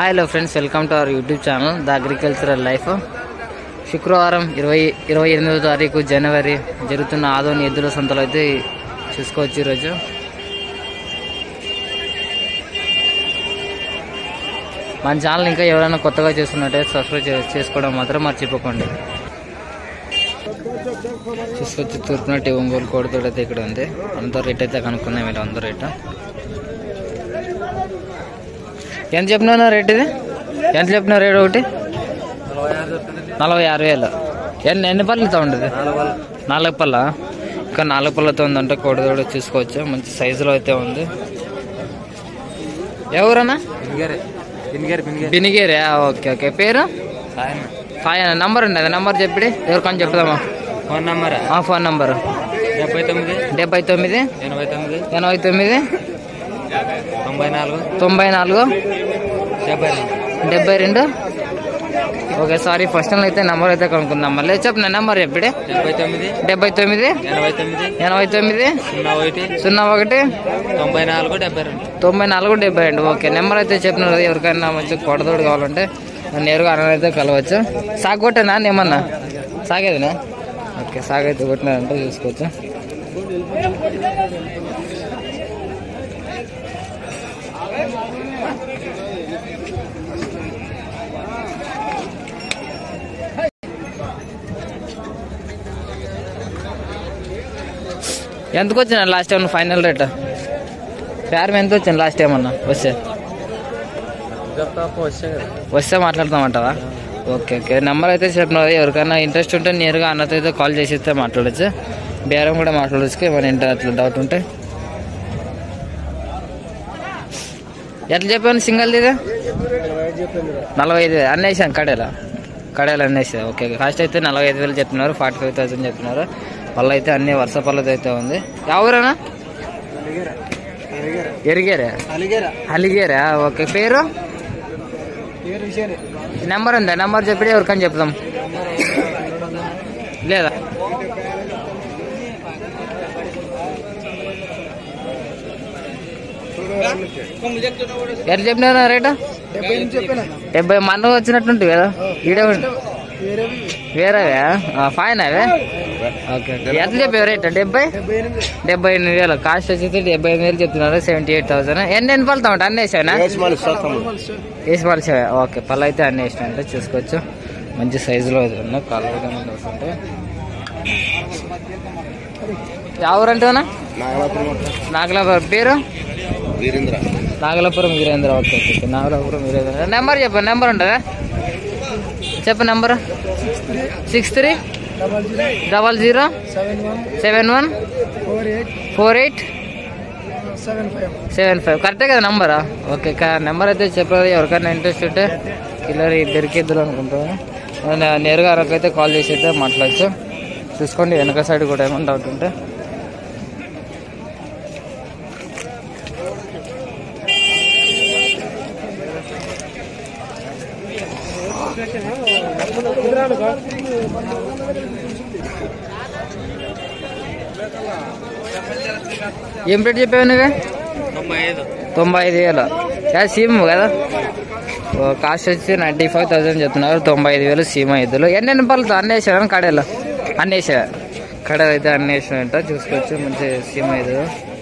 Hi hello friends welcome to our YouTube channel the agricultural life శుక్రవారం ఇరవై ఇరవై ఎనిమిదో తారీఖు జనవరి జరుగుతున్న ఆదోని ఎద్దుల సంతలో అయితే చూసుకోవచ్చు ఈరోజు మన ఛానల్ ఇంకా ఎవరైనా కొత్తగా చూస్తున్నట్టయితే సబ్స్క్రైబ్ చే- చేసుకోవడం మాత్రం మర్చిపోకండి చూసుకొచ్చి తూర్పునట్టి ఒంగోలు కోడితోడు అయితే ఇక్కడ ఉంది అందరూ రేట్ అయితే కనుక్కుందాం ఇలా అందరూ రేట్ ఎంత చెప్పినా రేట్ ఇది ఎంత చెప్పిన రేట్ ఒకటి నలభై ఆరు వేలు ఎన్ని ఎన్ని పళ్ళతో ఉంటుంది నాలుగు పళ్ళ ఇంకా నాలుగు పళ్ళతో ఉందంటే కోడితోడు చూసుకోవచ్చు మంచి సైజులో అయితే ఉంది ఎవరన్నా బినిగేరే ఓకే ఓకే పేరు సాయన నంబర్ ఉండదు నంబర్ చెప్పి ఎవరికని చెప్తామా ఫోన్ నంబర్ ఆ ఫోన్ నంబరు డెబ్బై తొమ్మిది డెబ్బై తొమ్మిది ఎనభై తొమ్మిది ఎనభై తొమ్మిది తొంభై నాలుగు తొంభై నాలుగు డెబ్బై రెండు డెబ్బై రెండు ఓకే సారీ ఫస్ట్ అయితే నెంబర్ అయితే కనుక్కుందాం మళ్ళీ చెప్పిన నెంబర్ చెప్పిడే డెబ్బై తొమ్మిది డెబ్బై తొమ్మిది ఎనభై తొమ్మిది ఎనభై తొమ్మిది సున్నా ఒకటి సున్నా ఒకటి తొంభై నాలుగు డెబ్బై రెండు తొంభై నాలుగు డెబ్బై రెండు ఓకే నెంబర్ అయితే చెప్పినారు కదా ఎవరికైనా మంచి కొడతోడు కావాలంటే నేరుగా అన్న అయితే కలవచ్చు సాగు కొట్టేనా ఏమన్నా సాగేదినా ఓకే సాగు అయితే కొట్టినారంటే చూసుకోవచ్చు ఎంతకు వచ్చిన లాస్ట్ టైం ఫైనల్ రేట్ పేరు ఎంత వచ్చింది లాస్ట్ టైం అన్న వస్తే వస్తే మాట్లాడతామంటావా ఓకే ఓకే నెంబర్ అయితే చెప్పిన ఎవరికైనా ఇంట్రెస్ట్ ఉంటే నేరుగా అన్నతో అయితే కాల్ చేసి ఇస్తే మాట్లాడచ్చు బేరం కూడా మాట్లాడచ్చు ఏమైనా ఇంటర్ అట్లా డౌట్ ఉంటే ఎట్లా చెప్పాను సింగల్ ఇది నలభై ఐదు అన్నేసాను కడేలా కడేలా అన్నేసా ఓకే కాస్ట్ అయితే నలభై ఐదు వేలు చెప్తున్నారు ఫార్టీ ఫైవ్ థౌసండ్ చెప్తున్నారు పళ్ళు అయితే అన్ని వరుస పళ్ళతో అయితే ఉంది ఎవరైనా ఎరిగేరా అలిగేరా ఓకే పేరు నెంబర్ ఉందా నెంబర్ చెప్పి ఎవరికని చెప్దాం లేదా ఎట్లా చెప్పినారా రేటు డెబ్బై మన వచ్చినట్టుంటుంది కదా ఈడే ఉండు. వేరేవా ఫైన్ అవే ఓకే ఓకే ఎట్లా చెప్పావు రేట్ డెబ్బై డెబ్బై ఎనిమిది వేలు కాస్ట్ వచ్చేసి డెబ్బై ఎనిమిది వేలు చెప్తున్నారు సెవెంటీ ఎయిట్ థౌసండ్ ఎన్ని ఎన్ని పళ్ళతో ఉంటాయి అన్నీ వేసావనా వేసి పలిచావా ఓకే పళ్ళు అయితే అన్నీ వేసినా అంటే చూసుకోవచ్చు మంచి సైజులో ఇది ఉన్న కాలు ఉంటాయి ఎవరంటేనా నాగలాపురం పేరు Veerendra Nagalapuram Veerendra okay okay okay. Nagalapuram Veerendra number చెప్పు నెంబర్ ఉంటుందా చెప్పు number six three double zero seven one four eight seven five కరెక్టే కదా నంబరా ఓకే నెంబర్ అయితే చెప్పలేదు ఎవరికైనా ఇంట్రెస్ట్ ఉంటే కిల్లర్ దొరికిద్దురు అనుకుంటాను నేను నేరుగా అరకైతే కాల్ చేసి అయితే మాట్లాడచ్చు చూసుకోండి వెనక సైడ్ కూడా ఏమైనా డౌట్ ఉంటే ఏం రేట్ చెప్పావు నువ్వే తొంభై ఐదు తొంభై ఐదు వేలు యా సీమ్ కదా ఓ, కాస్ట్ వచ్చి నైంటీ ఫైవ్ థౌసండ్ చెప్తున్నారు తొంభై ఐదు వేలు సీమ ఇద్దరు ఎన్ని పళ్ళతో అన్ని వేసాను కడేలో అన్ని వేసా కడలు అయితే అన్ని వేసినట్ట చూసుకోవచ్చు మంచి సీమ ఇది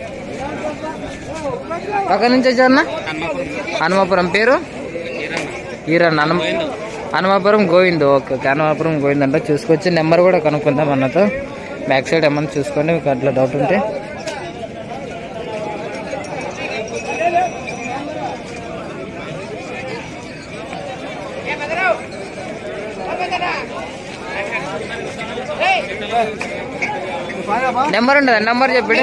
పక్క నుంచి వచ్చారన్నా హనుమాపురం పేరు ఈరన్న హనుమ హనుమాపురం గోవింద్ ఓకే ఓకే హనుమాపురం గోవింద్ అంటే చూసుకోవచ్చు నెంబర్ కూడా కనుక్కుందాం అన్నతో బ్యాక్ సైడ్ ఏమన్నా చూసుకోండి మీకు అట్లా డౌట్ ఉంటే నెంబర్ ఉండదా నెంబర్ చెప్పండి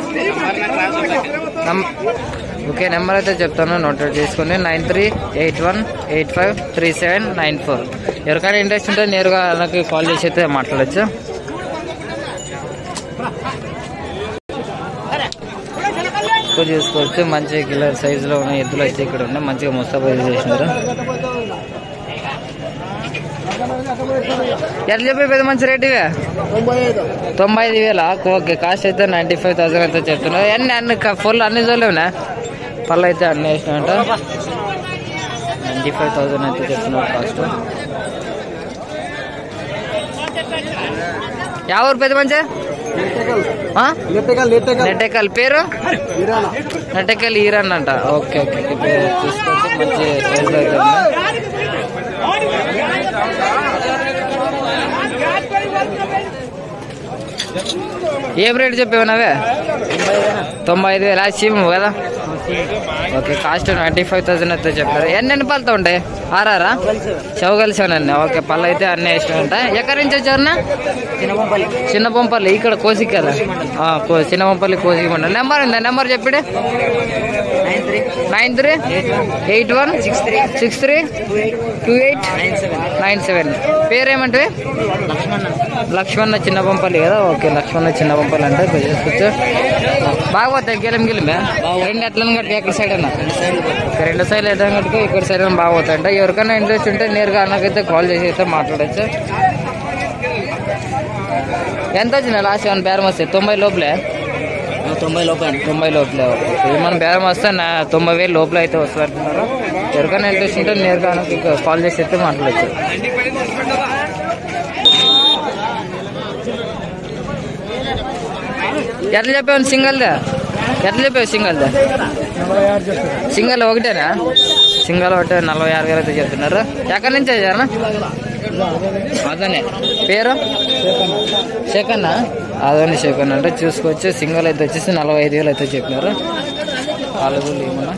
నం- ఓకే నెంబర్ అయితే చెప్తాను నోట్ చేసుకుని nine three eight one eight five three seven nine four ఎవరికైనా ఇంట్రెస్ట్ ఉంటే నేరుగా నాకు కాల్ చేసి అయితే మాట్లాడచ్చు ఎక్కువ చూసుకోవచ్చు మంచి కిలర్ సైజులో ఉన్న ఎద్దులు అయితే ఇక్కడ ఉన్నాయి మంచిగా ముస్తాబు చేసినారు ఎట్లా చెప్పే పెద్ద మంచి రేట్ ఇవే తొంభై ఐదు వేల ఓకే కాస్ట్ అయితే నైంటీ ఫైవ్ థౌసండ్ అయితే చెప్తున్నారు అన్ని అన్ని ఫుల్ అన్ని చూడలేవునా పళ్ళు అయితే అన్ని వేసినట్టు నైంటీ ఫైవ్ థౌసండ్ అయితే చెప్తున్నారు కాస్ట్ యా ఊరు పెద్ద మంచి నెట్టెకల్ పేరు నెట్టెకల్ ఈరన్ అంట ఓకే ఓకే ఓకే. పేరు చూసుకోవచ్చు మంచి సైజులో అయితే ఉంది ఏం రేట్ చెప్పావు నవే తొంభై ఐదు వేలు చీము కదా okay cost ninety five thousand అయితే చెప్పారు ఎన్ని ఎన్ని పళ్ళతో ఉంటాయి ఆరారా చౌగలి సెవెన్ ఓకే పళ్ళు అయితే అన్ని వేసి ఉంటాయి ఎక్కడి నుంచి వచ్చారన్నా చిన్న బొంపల్లి ఇక్కడ కోసిక్ కదా ఆ, కో- చిన్న బొంపల్లి కోసిక్ మండలి నెంబర్ ఉందా నెంబర్ చెప్పిడు nine three eight one six three two eight nine seven పేరేమంటే లక్ష్మణ చిన్న పంపల్లి కదా ఓకే లక్ష్మణ చిన్న పంపల్లి అంటే చూసుకోవచ్చు బాగా పోతాయి గెలం గెలిమే రెండు ఎట్లను కట్టి ఎక్కడ సైడ్ అన్న ఓకే, రెండు సైడ్ ఎట్లా కట్టుకో ఇక్కడ సైడ్ బాగా పోతాయి అంటే ఎవరికైనా ఇంట్రెస్ట్ ఉంటే నేరుగా అన్నకైతే కాల్ చేసి అయితే మాట్లాడచ్చు ఎంత వచ్చింది లాస్ట్ వన్ బేరం వస్తే తొంభై లోపలే తొంభై లోపల తొంభై లోపలే ఓకే. ఇది మన బేరం వస్తే నా తొంభై వేలు లోపల అయితే వస్తుంది అంటున్నారు ఎవరికైనా ఇంట్రెస్ట్ ఉంటే నేరుగా అన్నకి కాల్ చేసి అయితే మాట్లాడచ్చు ఎట్లా చెప్పావు సింగల్దా ఎట్లా చెప్పావు సింగల్దా సింగల్ ఒకటేనా సింగల్ ఒకటే నలభై ఆరు వేలు అయితే చెప్తున్నారు ఎక్కడి నుంచి వచ్చారనా అదనే పేరు సెకండ్ అదోని సెకండ్ అంటే చూసుకోవచ్చు సింగల్ అయితే వచ్చేసి నలభై ఐదు వేలు అయితే చెప్పినారు ఆలుగులు ఏమన్నా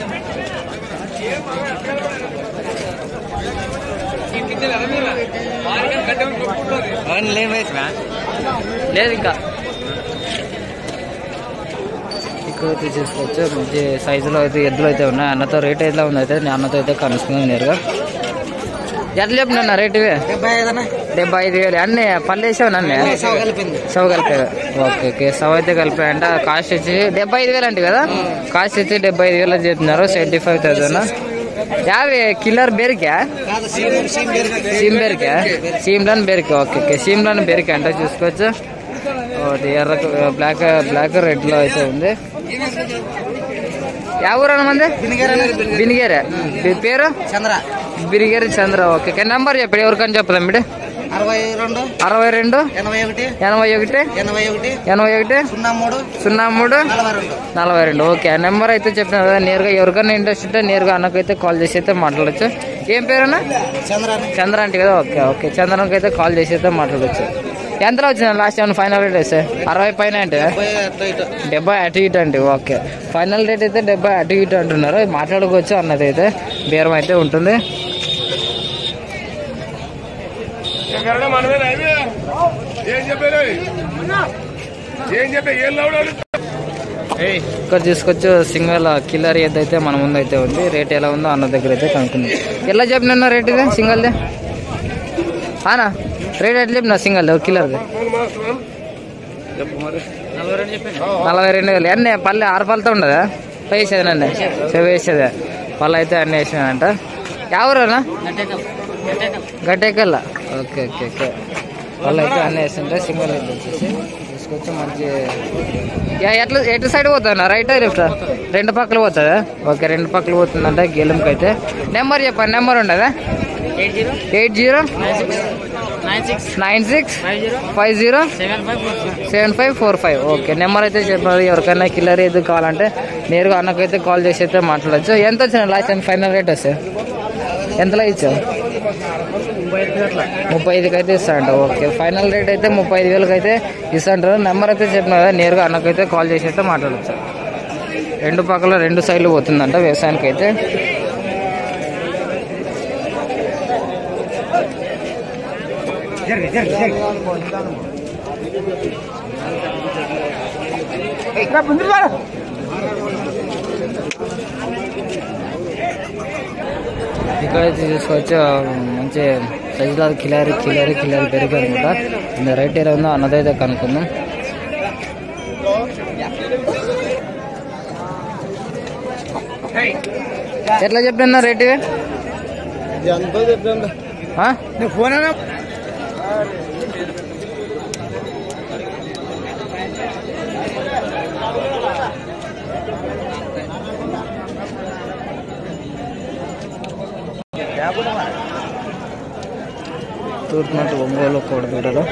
లేదు ఇంకా ఇక్కడ అయితే చూసుకోవచ్చు మంచి సైజులో అయితే ఎద్దులు అయితే ఉన్నాయి అన్నతో రేట్ ఎట్లా ఉంది అయితే నేను అన్నతో అయితే కనుక్కున్నాను నేరుగా ఎట్లా చెప్పిన రేట్ ఇవే డెబ్బై ఐదు వేలు అన్నీ పళ్ళు వేసావు నన్ను సవ కలిపే ఓకే ఓకే సవ అయితే కలిపాయంట కాస్ట్ వచ్చి డెబ్బై ఐదు వేలు అంటే కదా కాస్ట్ వచ్చి డెబ్బై ఐదు వేలు చెప్తున్నారు సెవెంటీ ఫైవ్ థౌసండ్ యాభై కిల్లర్ బెరికా సీమ్ బెరికా సీమ్లాన్ బెరికా ఓకే ఓకే సీమ్లాన్ బెరికా అంటే చూసుకోవచ్చు ఒకటి ఎర్ర బ్లాక్ బ్లాక్ రెడ్ లో అయితే ఉంది యా ఊరు మంది బినిగేరే మీ పేరు Chandra Birigeri Chandra okay okay number చెప్పండి ఎవరికని చెప్పదాం మీరు అరవై రెండు అరవై రెండు ఎనభై ఒకటి ఎనభై ఒకటి ఎనభై ఒకటి ఎనభై ఒకటి సున్నా మూడు సున్నా మూడు నలభై రెండు నలభై రెండు ఓకే ఆ నెంబర్ అయితే చెప్పిన కదా నేరుగా ఎవరికైనా ఇంట్రెస్ట్ ఉంటే నేరుగా అన్నకైతే కాల్ చేసి అయితే మాట్లాడచ్చు ఏం పేరునా చంద్ర చంద్ర అంటే కదా ఓకే ఓకే చంద్రకి అయితే కాల్ చేసి అయితే మాట్లాడచ్చు ఎంతలో వచ్చింది లాస్ట్ ఏమైనా ఫైనల్ రేట్ వేస్తే అరవై పైన అంటే పోయి అటు ఇటు డెబ్బై అటు ఇటు అండి ఓకే ఫైనల్ రేట్ అయితే డెబ్బై అటు ఇటు అంటున్నారు మాట్లాడుకోవచ్చు అన్నది అయితే బేరం అయితే ఉంటుంది ఏం చెప్పారు ఏం చెప్పా ఏం లౌడాలు ఇక్కడ తీసుకొచ్చి సింగల్ కిల్లర్ ఏదైతే మన ముందు అయితే ఉంది రేట్ ఎలా ఉందో అన్న దగ్గర అయితే కనుక్కుంది ఎలా చెప్పిన రేట్ ఇది సింగల్ది ఆనా రేట్ ఎట్లా చెప్పిన సింగల్ కిల్లర్ది నలభై రెండు వేలు అన్నీ పల్లె ఆరు పళ్ళతో ఉండదా వేసేది నన్ను వేసేదే పళ్ళు అయితే అన్నీ వేసినానంట ఎవరునా గట్టెకల్లా ఓకే ఓకే ఓకే వాళ్ళు అయితే అన్నీ వేస్తుంటే సింగల్ అయితే వచ్చేసి తీసుకొచ్చి మంచి యా, ఎట్లా ఎటు సైడ్ పోతున్నా రైట్ లెఫ్ట్ రెండు పక్కలు పోతుందా ఓకే రెండు పక్కలు పోతుందంట గెలుంకి అయితే నెంబర్ చెప్పండి నెంబర్ ఉండదా eight zero nine six five zero seven five four five okay number అయితే చెప్పారు ఎవరికైనా కిల్లర్ ఏది కావాలంటే నేరుగా అన్నకైతే కాల్ చేసి అయితే మాట్లాడచ్చు ఎంత వచ్చిన లాస్ట్ టైం ఫైనల్ రేట్ వస్తే ఎంతలో ఇచ్చావు ముప్పై ఐదుకి అయితే ఇస్తాంట ఓకే ఫైనల్ రేట్ అయితే ముప్పై ఐదు వేలకి అయితే ఇస్తాంటారు నెంబర్ అయితే చెప్పిన కదా నేరుగా అన్నకైతే కాల్ చేసి అయితే మాట్లాడచ్చు రెండు పక్కల రెండు సైడ్లు పోతుందంట వ్యవసాయానికి అయితే ఇక్కడైతే చూసుకోవచ్చు మంచి సైజులో కిలారి కిలారి కిలారి పెరిగి అనమాట இந்த రేట్ ఎలా ఉందో అన్నదైతే కనుక్కుందాం ఎట్లా చెప్పిన రేట్ ఇవి ఆ? ఫోన్ తూర్పునట్టు ఒంగోలు కోడి దూడలు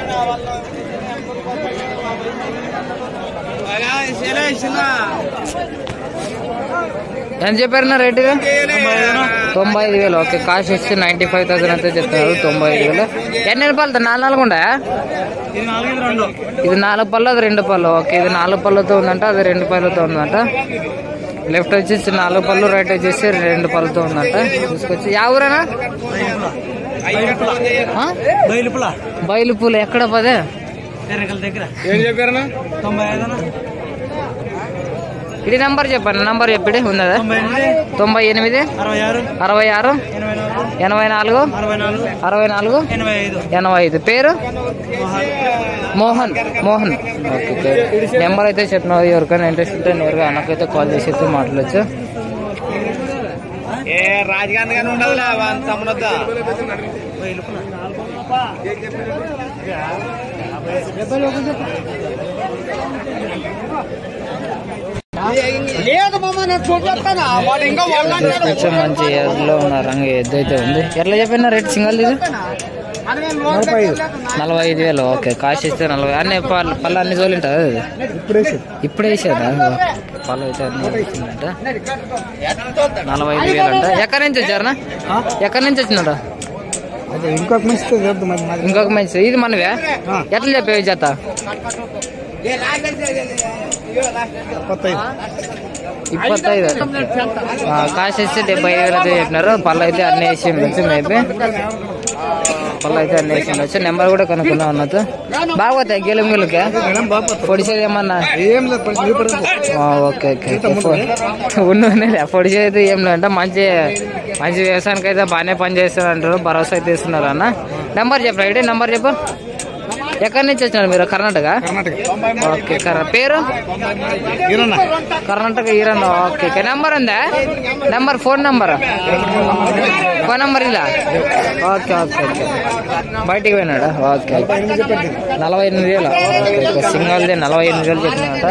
ఎంత చెప్పారు రేట్ ఇది తొంభై ఐదు వేలు ఓకే కాస్ట్ వచ్చి నైన్టీ ఫైవ్ థౌసండ్ అయితే చెప్తున్నారు తొంభై ఐదు వేలు ఎన్ని ఎన్ని పళ్ళు నాలుగు నాలుగు ఉండా ఇది నాలుగు పళ్ళు అది రెండు పళ్ళు ఓకే ఇది నాలుగు పళ్ళతో ఉందంట అది రెండు పళ్ళతో ఉందంట లెఫ్ట్ వచ్చేసి నాలుగు పళ్ళు రైట్ వచ్చేసి రెండు పళ్ళతో ఉందంట తీసుకొచ్చి యా ఊరేనా ఆ? బయలుపుల బయలుపూలు ఎక్కడ పదే ఎర్రగల దగ్గర ఏం చెప్పారన్నా తొంభై ఐదు ఇది నంబర్ చెప్పండి నంబర్ చెప్పండి ఉన్నదా తొంభై ఎనిమిది తొంభై ఎనిమిది అరవై ఆరు అరవై ఆరు ఎనభై నాలుగు ఎనభై నాలుగు అరవై నాలుగు అరవై నాలుగు ఎనభై ఐదు ఎనభై ఐదు పేరు మోహన్ మోహన్ ఓకే పేరు నెంబర్ అయితే చెప్పిన ఎవరికైనా ఇంట్రెస్ట్ ఉంటే నేరుగా అన్నకైతే కాల్ చేసి అయితే మాట్లాడచ్చు ఏ రాజగాంధీ గాని ఉండదులే తమ్ముడొద్దా లేదు మామ నేను చూపిస్తాను వాడు ఇంకా కొంచెం మంచి ఎర్రలో ఉన్న రంగు ఎద్దు అయితే ఉంది ఎట్లా చెప్పిన రేట్ సింగల్ ఇది నలభై ఐదు వేలు ఓకే కాస్ట్ ఇస్తే నలభై అన్ని పళ్ళు పళ్ళు అన్ని జోలు ఉంటుంది అది ఇప్పుడే వేసేదా ఓకే. పళ్ళు అయితే అన్ని వేసిందంట నలభై ఐదు వేలు అంట ఎక్కడి నుంచి వచ్చారనా ఎక్కడి నుంచి వచ్చినాడు ఇంకొక మంచి ఇంకొక మంచి ఇది మనవే ఎట్లా చెప్పేవి జత ఇప్పత్తైదు ఆ, కాస్ట్ వచ్చి డెబ్బై ఐదు వేలు అయితే చెప్పినారు పళ్ళు అయితే అన్ని వేసి ఉండొచ్చు మేబీ పళ్ళు అయితే అన్ని వేసి ఉండొచ్చు నెంబర్ కూడా కనుక్కున్నా ఉన్నట్టు బాగోతాయి గెలుం గెలుకే పొడిచేది ఏమన్నా ఏం లేదు ఆ, ఓకే ఓకే ఉన్నది పొడిచేది అయితే ఏం లేదంట మంచి మంచి వ్యవసాయానికి అయితే బాగానే పని చేస్తున్నారు అంటారు భరోసా అయితే ఇస్తున్నారు అన్న నెంబర్ చెప్పరా ఇటు నెంబర్ చెప్పు ఎక్కడి నుంచి వచ్చినారు మీరు కర్ణాటక ఓకే కర- పేరు Karnataka Eeranna okay okay number ఉందా number phone number phone number ఇలా ఓకే ఓకే ఓకే బయటికి పోయినాడా ఓకే నలభై ఎనిమిది వేలు ఓకే ఓకే సింగల్ది నలభై ఎనిమిది వేలు చెప్పినాట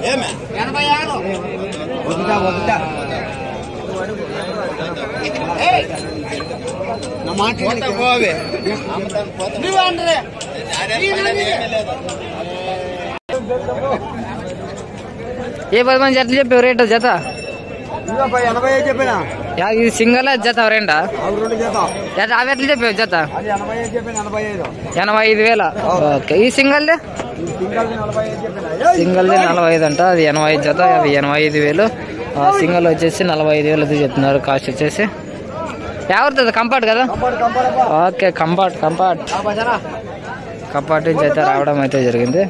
ఏ పది మంది ఎట్లా చెప్పావు రేటు జత ఎనభై ఐదు చెప్పినా యా, ఇది సింగల్ జత రెండా అవి రెండు చేద్దాం జత అవి ఎట్లా చెప్పావు జత అది ఎనభై ఐదు చెప్పిన ఎనభై ఐదు ఎనభై ఐదు వేల ఓకే ఈ సింగల్ది సింగల్ నలభై ఐదు చెప్పిన సింగల్ది నలభై ఐదు అంట అది ఎనభై ఐదు జత అవి ఎనభై ఐదు వేలు ఆ, సింగల్ వచ్చేసి నలభై ఐదు వేలు అయితే చెప్తున్నారు కాస్ట్ వచ్చేసి ఎవరిది కంఫర్ట్ కదా ఓకే కంఫర్ట్ కంఫర్ట్ కంఫర్ట్ నుంచి అయితే రావడం అయితే జరిగింది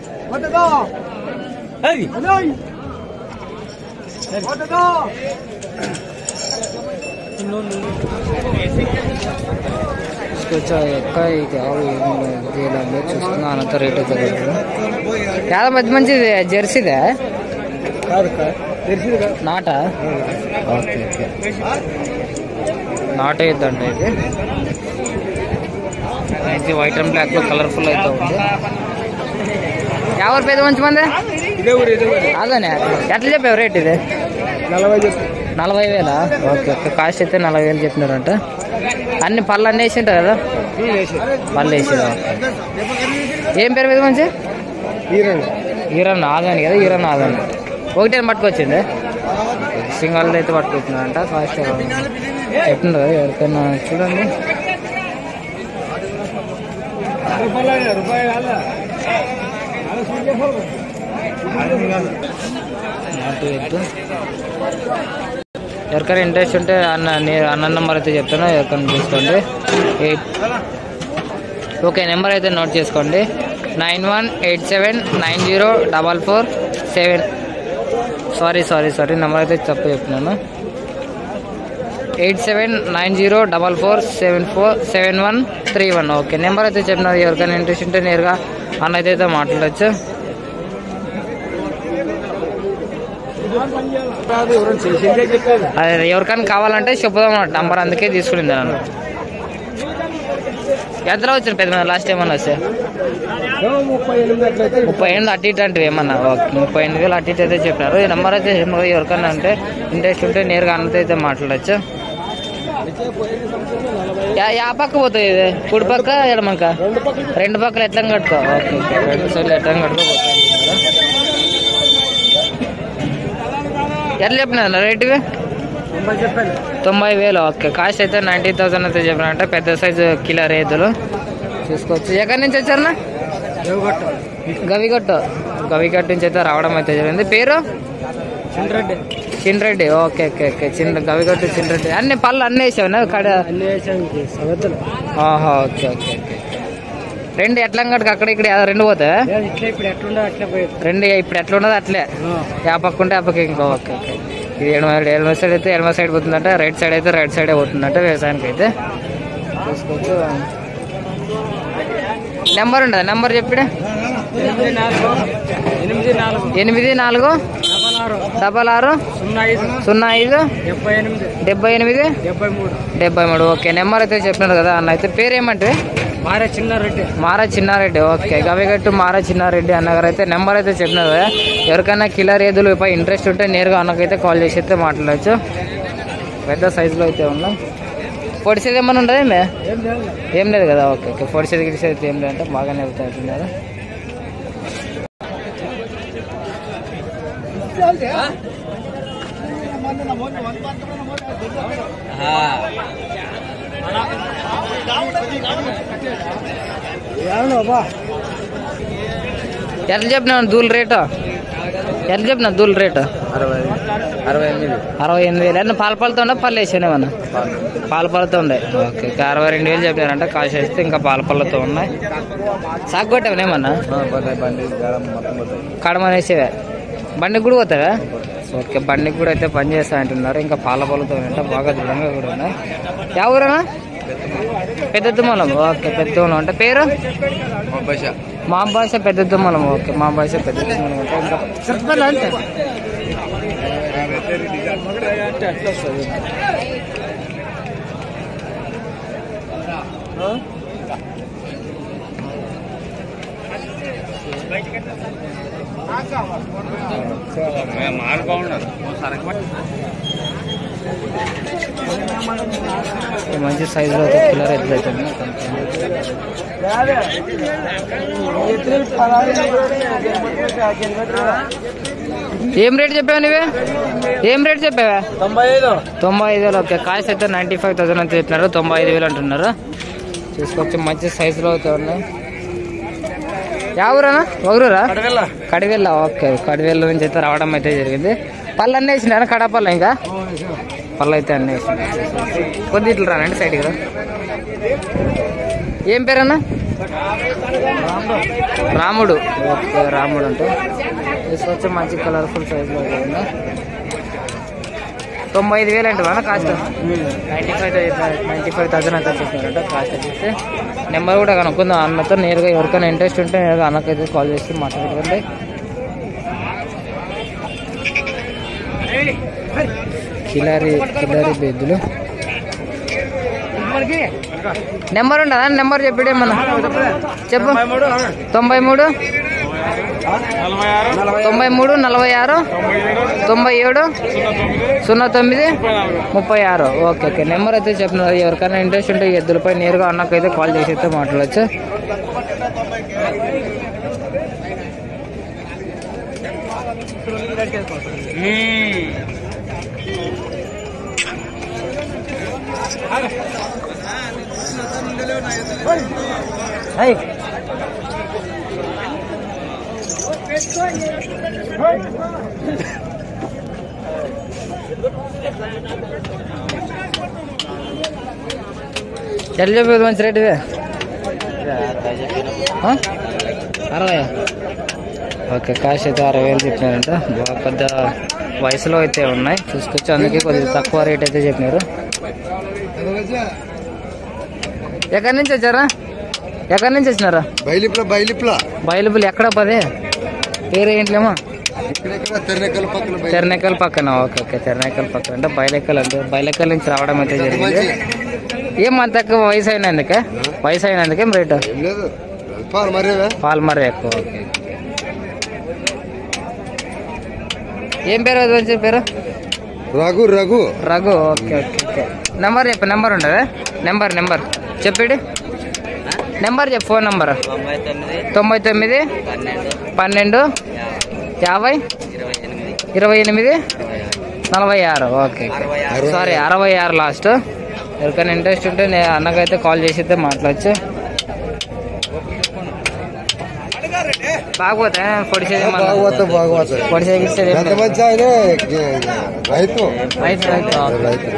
తీసుకొచ్చా ఎక్క ఇది ఆవు ఏమి చేయాలి చూస్తున్నా అనంత రేట్ అయితే చాలా మంచి మంచిది జెర్సీదే నాట ఓకే ఓకే నాట ఇద్దండి ఇది ఇది వైట్ అండ్ బ్లాక్ లో కలర్ఫుల్ అయితే ఉంది ఎవరు పెద్ద మంచి మంది ఇదే ఊరు ఇదే ఊరు అదేనే ఎట్లా చెప్పావు రేట్ ఇది నలభై చెప్పి నలభై వేలా ఓకే ఓకే కాస్ట్ అయితే నలభై వేలు చెప్పినారంట అన్ని పళ్ళు అన్నీ వేసి ఉంటారు కదా పళ్ళు వేసి ఏం పేరు మీద మంచి ఈరన్ ఆదాని కదా ఈరన్ ఆదాని ఒకటే పట్టుకొచ్చింది సింగల్ అయితే పట్టుకొచ్చినారంట కాస్ట్ చెప్తున్నారు కదా ఎవరికైనా చూడండి నాటు ఎద్దు ఎవరికైనా ఇంట్రెస్ట్ ఉంటే అన్న నే- అన్న నెంబర్ అయితే చెప్తాను ఎవరికైనా తీసుకోండి ఎయిట్ ఓకే నెంబర్ అయితే నోట్ చేసుకోండి nine one eight seven nine zero double four seven sorry sorry sorry number అయితే తప్పు చెప్తున్నాను eight seven nine zero double four seven four seven one three one okay number అయితే చెప్పినది ఎవరికైనా interest ఉంటే నేరుగా అన్న అయితే అయితే మాట్లాడచ్చు చేసిందే చెప్పేది అది ఎవరికైనా కావాలంటే చెప్పుదాం అన్నట్టు నంబర్ అందుకే తీసుకునింది నన్ను ఎంతలో వచ్చిన పెద్ద లాస్ట్ టైం అన్నా వస్తే ముప్పై ఎనిమిది అట్లయితే ముప్పై ఎనిమిది అటు ఇటు అంటే ఏమన్నా ఓకే, ముప్పై ఎనిమిది వేలు అటు ఇటు అయితే చెప్పినారు ఈ నెంబర్ అయితే చెప్పినారు. ఎవరికైనా ఉంటే ఇంట్రెస్ట్ ఉంటే నేరుగా అన్నతో అయితే మాట్లాడచ్చు పోయిన సంవత్సరం నలభై యా- యా పక్క పోతుంది ఇది కుడి పక్క ఎడమక రెండు పక్కలు రెండు పక్కలు ఎట్లా కట్టుకో ఓకే ఓకే రెండు సైడ్లు ఎట్లా కట్టుకోపోతుంది ఎట్లా చెప్పిన రేటువి తొంభై చెప్పాను తొంభై వేలు ఓకే కాస్ట్ అయితే నైంటీ థౌసండ్ అయితే చెప్పినంటే పెద్ద సైజు కిలో రేతులు చూసుకోవచ్చు ఎక్కడి నుంచి వచ్చారన్నా దేవగట్ట గవిగట్టు గవిగట్టు నుంచి అయితే రావడం అయితే జరిగింది పేరు Chandreddy Chinreddy okay okay okay చిన్న గవిగట్టు చిన్రెడ్డి అన్ని పళ్ళు అన్నీ వేసావు కడ అన్ని వేసాం సవతులు ఆహా ఓకే ఓకే ఓకే రెండు ఎట్లా కట్టుకు అక్కడ ఇక్కడ రెండు పోతాయా ఇట్లా ఇప్పుడు ఎట్లుండో అట్లా పోయేది రెండు ఇప్పుడు ఎట్లా ఉండదు అట్లే యా పక్క ఉంటే ఆ పక్క ఇంకో ఓకే ఓకే ఇది ఎడమ ఎడమ సైడ్ అయితే ఎడమ సైడ్ పోతుందంటే రైట్ సైడ్ అయితే రైట్ సైడే పోతుందంటే వ్యవసాయానికి అయితే చూసుకోవచ్చు నెంబర్ ఉండదు నెంబర్ చెప్పిడే ఎనిమిది నాలుగు ఎనిమిది నాలుగు ఎనిమిది నాలుగు డబల్ ఆరు డబల్ ఆరు సున్నా ఐదు సున్నా ఐదు డెబ్బై ఎనిమిది డెబ్బై ఎనిమిది డెబ్బై మూడు డెబ్బై మూడు ఓకే నెంబర్ అయితే చెప్పినారు కదా అన్న అయితే పేరు ఏమంటే మారే చిన్నారెడ్డి మారా చిన్నారెడ్డి ఓకే గవిగట్టు మారా చిన్నారెడ్డి అన్నగారు అయితే నెంబర్ అయితే చెప్పినారు కదా ఎవరికైనా కిలర్ ఏదులు పై ఇంట్రెస్ట్ ఉంటే నేరుగా అన్నకైతే కాల్ చేసి అయితే మాట్లాడచ్చు పెద్ద సైజులో అయితే ఉన్నాం పొడిసేది ఏమన్నా ఉండదు ఏమే ఏం లేదు ఏం లేదు కదా ఓకే ఓకే పొడిసేది గిడిసేది అయితే ఏం లేదంటే బాగానే అవుతున్నారు ఏమన్నా బా ఎట్లా చెప్పినా దూల రేటు ఎట్లా చెప్పిన దూల రేటు అరవై అరవై ఎనిమిది అరవై ఎనిమిది వేలు అన్న పాల పాలతో ఉండే పళ్ళు వేసాను ఏమన్నా పాల పళ్ళతో ఉండే ఓకే ఓకే అరవై రెండు వేలు చెప్పారంట కాస్ట్ వేస్తే ఇంకా పాల పళ్ళతో ఉన్నాయి సాగు కొట్టావు ఏమన్నా బండి మొత్తం పోతాయి కడమ వేసేవే బండికి కూడా పోతావా ఓకే బండికి కూడా అయితే పని చేస్తా అంటున్నారు ఇంకా పాల పళ్ళతో అంటే బాగా దృఢంగా కూడా ఉన్నాయి యా ఊరేనా పెద్ద తుమ్మలం ఓకే పెద్ద తుమ్మలం అంటే పేరు మా భాష పెద్ద తుమ్మలం ఓకే మా భాష పెద్ద తుమ్మలం అంటే ఇంకా చెప్పాలి అంతే మంచి సైజులో అయితే కిలర్ ఎద్దులు అయితే ఉన్నాయి. ఏం రేట్ చెప్పావు నువ్వే ఏం రేట్ చెప్పావా తొంభై ఐదు తొంభై ఐదు వేలు ఓకే కాస్ట్ అయితే నైంటీ ఫైవ్ థౌసండ్ అయితే చెప్పినారు తొంభై ఐదు వేలు అంటున్నారు చూసుకోవచ్చు మంచి సైజులో అయితే ఉన్నాయి యా ఊరేనా ఒకరూరా కడగల్ల కడివెల్ల ఓకే కడివెల్ల నుంచి అయితే రావడం అయితే జరిగింది పళ్ళు అన్నీ వేసినారా కడపల్ల ఇంకా పళ్ళు అయితే అన్నీ వేసినారు కొద్ది ఇట్లా రానండి సైడ్కి రా ఏం పేరన్నా రాముడు ఓకే రాముడు అంటే తీసుకొచ్చి మంచి కలర్ఫుల్ సైజులో అయితే ఉంది తొంభై ఐదు వేలు అంటే మన cost ninety five ninety five thousand అయితే చెప్పినారంట కాస్ట్ వచ్చేసి నెంబర్ కూడా కనుక్కుందాం అన్నతో నేరుగా ఎవరికైనా ఇంట్రెస్ట్ ఉంటే నేరుగా అన్నకైతే కాల్ చేసి మాట్లాడుకోండి కిలారి కిలారి బెద్దులు నెంబర్ ఉండదా నెంబర్ చెప్పేమన్నా చెప్పు తొంభై మూడు తొంభై మూడు నలభై ఆరు తొంభై ఏడు సున్నా తొమ్మిది ముప్పై ఆరు ఓకే ఓకే నెంబర్ అయితే చెప్పినారు ఎవరికైనా ఇంట్రెస్ట్ ఉంటే ఈ ఎద్దులపై నేరుగా అన్నకైతే కాల్ చేసి అయితే మాట్లాడచ్చు ఎట్లా చెప్పేది మంచి రేట్ ఇదే ఆ? అరవై ఓకే కాస్ట్ అయితే అరవై వేలు చెప్పినారంట బాగా పెద్ద వయసులో అయితే ఉన్నాయి చూసుకోవచ్చు అందుకే కొద్దిగా తక్కువ రేట్ అయితే చెప్పినారు ఎక్కడి నుంచి వచ్చారా ఎక్కడి నుంచి వచ్చినారా బయలిప్ల బయలిప్ల బయలుబుల్ ఎక్కడ పదే పేరు ఏంట్లేమో ఇక్కడెక్కడ తెర్రెక్కల పక్కన బయలు. తెరనెక్కల పక్కన ఓకే ఓకే తెరనెక్కల పక్కన అంటే బయలెక్కలు అంటే బయలెక్కల నుంచి రావడం అయితే జరిగింది ఏం అంత ఎక్కువ వయసు అయినందుకే వయసు అయినందుకే రేటు ఏం లేదు పాలు మరేవే పాల్మర్ ఎక్కువ ఓకే ఏం పేరు అది మంచి పేరు Raghu Raghu Raghu okay okay okay number చెప్పు నెంబర్ ఉండదా నెంబర్ నెంబర్ చెప్పిడు నెంబర్ చెప్పు ఫోన్ నెంబర్ తొంభై తొమ్మిది తొంభై తొమ్మిది పన్నెండు పన్నెండు యాభై ఇరవై ఎనిమిది ఇరవై ఎనిమిది ఇరవై ఆరు నలభై ఆరు ఓకే అరవై ఆరు సారీ అరవై ఆరు లాస్ట్ ఎవరికైనా ఇంట్రెస్ట్ ఉంటే నేను అన్నకైతే కాల్ చేసి అయితే మాట్లాడచ్చు బాగోతా పొడిసేది భాగవత భాగవత పొడిసేది ఇచ్చేది ఏం ఎంత లేదు. మంచి ఆయన రైతు రైతు రైతు ఓకే. రైతు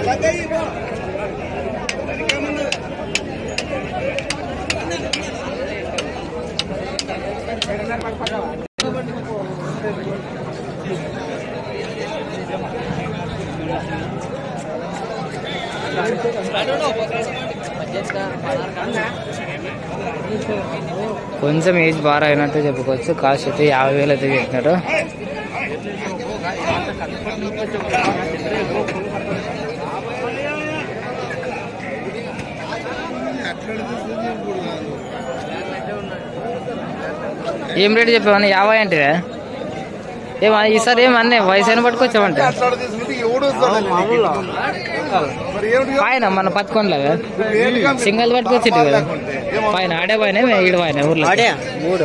కొంచెం ఏజ్ బాగా అయినట్టు చెప్పుకోవచ్చు కాస్ట్ అయితే యాభై వేలు అయితే చెప్పినారు ఏం రేటు చెప్పావని యాభై అంటే ఏమ ఈసారి ఏమన్నా వయసు అయిన పట్టుకొచ్చామంటే అట్లా తీసుకుంటే ఎవడు వస్తాడు మరి ఏమిటి పైన మన పట్టుకోలేదా సింగల్ పట్టుకొచ్చి కదా పైన ఆడే పైన ఈడ పైన ఊర్లో మూడు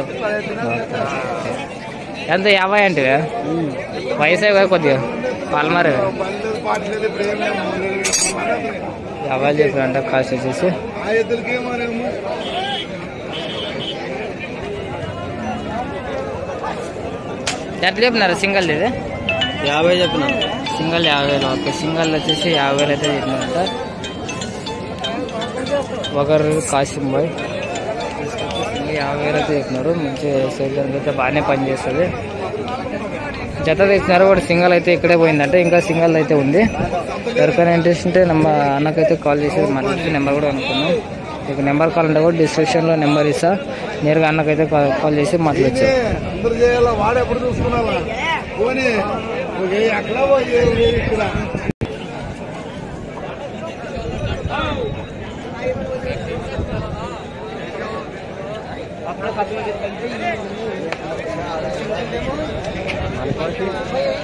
ఎంత యాభై అంటే వయసే కదా కొద్దిగా పాల్మారే బండ్లు పాటలేదు ఇప్పుడు ఏం లేవు. యాభై చెప్పారంట కాస్ట్ వచ్చేసి ఆ ఎద్దులకి ఏమనేమో ఎట్లా చెప్పినారు సింగల్ ఇది యాభై చెప్పిన సింగల్ యాభై వేలు ఓకే సింగల్ వచ్చేసి యాభై వేలు అయితే చెప్పినారంట ఒకరు కాసిం బాయ్ యాభై వేలు అయితే చెప్పినారు మంచి సేద్యానికి అయితే బాగానే పనిచేస్తుంది జత తెచ్చినారు వాడు సింగల్ అయితే ఇక్కడే పోయిందంటే ఇంకా సింగల్ అయితే ఉంది ఎవరికైనా ఇంట్రెస్ట్ ఉంటే నమ్మ అన్నకైతే కాల్ చేసి మన నెంబర్ కూడా అనుకున్నాం మీకు నెంబర్ కాల్ ఉంటే కూడా డిస్క్రిప్షన్లో నెంబర్ ఇస్తా నేరుగా అన్నకైతే కాల్ కాల్ చేసి మాట్లాడచ్చు అందరు చేయాలా వాడు ఎప్పుడు చూసుకున్నావా పోనీ నువ్వు ఏ అక్కడ పో, ఏ ఏ ఇక్కడ మనకి